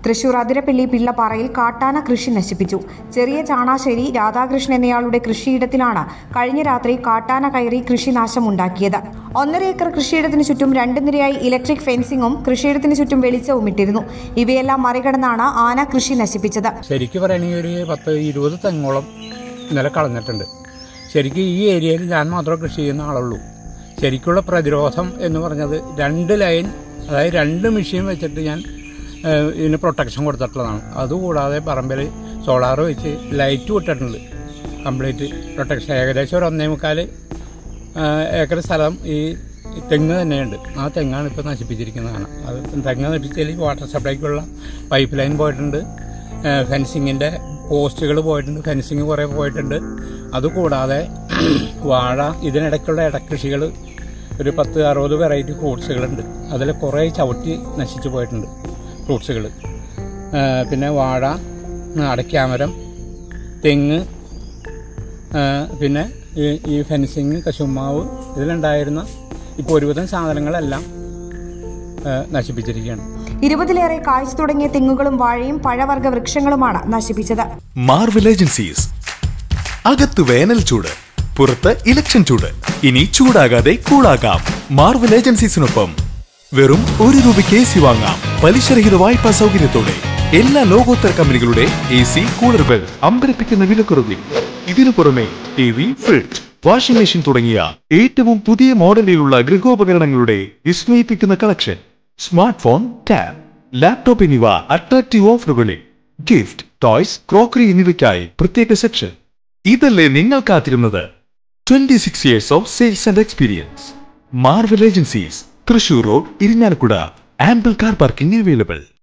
തൃശൂർ അതിരപ്പള്ളി പിള്ളപ്പാറയിൽ കാട്ടാന കൃഷി നശിപ്പിച്ചു ചെറിയ ചാണാശ്ശേരി രാധാകൃഷ്ണൻ എന്നയാളുടെ കൃഷിയിടത്തിലാണ് കഴിഞ്ഞ രാത്രി കാട്ടാന കയറി കൃഷിനാശമുണ്ടാക്കിയത് ഒന്നര ഏക്കർ കൃഷിയിടത്തിന് ചുറ്റും രണ്ട് നിരയായി ഇലക്ട്രിക് ഫെൻസിങ്ങും കൃഷിയിടത്തിന് ചുറ്റും വെളിച്ചവും ഇട്ടിരുന്നു ഇവയെല്ലാം മറികടന്നാണ് ആന കൃഷി നശിപ്പിച്ചത് ശരിക്കും പറയുകയാണെങ്കിൽ ഒരു പത്ത് ഇരുപത് തെങ്ങോളം ഇന്നലെ കളഞ്ഞിട്ടുണ്ട് ശരിക്കും ഈ ഏരിയയിൽ ഞാൻ മാത്രമേ കൃഷി ചെയ്യുന്ന ആളുള്ളൂ ശരിക്കുള്ള പ്രതിരോധം എന്ന് പറഞ്ഞത് രണ്ട് ലൈൻ അതായത് രണ്ട് മെഷീൻ വെച്ചിട്ട് ഞാൻ ഏഹ്, ഇതിന് പ്രൊട്ടക്ഷൻ കൊടുത്തിട്ടുള്ളതാണ് അതുകൂടാതെ പറമ്പിൽ സോളാർ വെച്ച് ലൈറ്റ് വിട്ടിട്ടുണ്ട് കംപ്ലീറ്റ് പ്രൊട്ടക്ഷൻ ഏകദേശം ഒരു ഒന്നേ മുക്കാൽ ഏക്കർ സ്ഥലം ഈ തെങ്ങ് തന്നെയുണ്ട് ആ തെങ്ങാണ് ഇപ്പോൾ നശിപ്പിച്ചിരിക്കുന്നതാണ് അത് തെങ്ങ് നശിപ്പിച്ചാൽ വാട്ടർ സപ്ലൈക്കുള്ള പൈപ്പ് ലൈൻ പോയിട്ടുണ്ട് ഫെൻസിങ്ങിൻ്റെ പോസ്റ്റുകൾ പോയിട്ടുണ്ട് ഫെൻസിങ് കുറേ പോയിട്ടുണ്ട് അതുകൂടാതെ വാഴ ഇതിനിടയ്ക്കുള്ള ഇടക്കൃഷികൾ ഒരു പത്ത് അറുപത് വെറൈറ്റി ഫ്രൂട്ട്സുകളുണ്ട് അതിൽ കുറേ ചവിട്ടി നശിച്ചു പോയിട്ടുണ്ട് ഫ്രൂട്ട്സുകൾ പിന്നെ വാഴ അടയ്ക്കാമരം തെങ്ങ് ആ, പിന്നെ ഈ ഈ ഫെൻസിങ് കശുമാവ് ഇതിലുണ്ടായിരുന്ന ഇപ്പോൾ ഒരുവിധം സാധനങ്ങളെല്ലാം ആ, നശിപ്പിച്ചിരിക്കുകയാണ് ഇരുപതിലേറെ കായ്ച്ചു തുടങ്ങിയ തെങ്ങുകളും വാഴയും പഴവർഗ്ഗ വൃക്ഷങ്ങളുമാണ് നശിപ്പിച്ചത് മാർവൽ ഏജൻസീസ് അകത്ത് വേനൽ ചൂട് പുറത്ത് ഇലക്ഷൻ ചൂട് ഇനി ചൂടാകാതെ കൂളാകാം മാർവൽ ഏജൻസീസിനൊപ്പം വെറും ഒരു രൂപയ്ക്ക് എ സി വാങ്ങാം പലിശരഹിത വായ്പാ സൗകര്യത്തോടെ എല്ലാ ലോകോത്തര കമ്പനികളുടെ എ സി കൂളറുകൾ അമ്പരപ്പിക്കുന്ന വിലക്കുറവിൽ ഇതിനു പുറമെ T V fridge washing machine തുടങ്ങിയ ഏറ്റവും പുതിയ മോഡലിലുള്ള ഗൃഹോപകരണങ്ങളുടെ വിസ്മയിപ്പിക്കുന്ന collection smart phone tab laptop എന്നിവ അട്രാക്റ്റീവ് ഓഫറുകളിൽ ഗിഫ്റ്റ് ടോയ്സ് ക്രോക്കറി എന്നിവയ്ക്കായി പ്രത്യേക സെക്ഷൻ ഇതല്ലേ നിങ്ങൾ കാത്തിരുന്നത് twenty six years of sales and experience Marvel agencies Thrissur road Irinjalakuda ample car parking available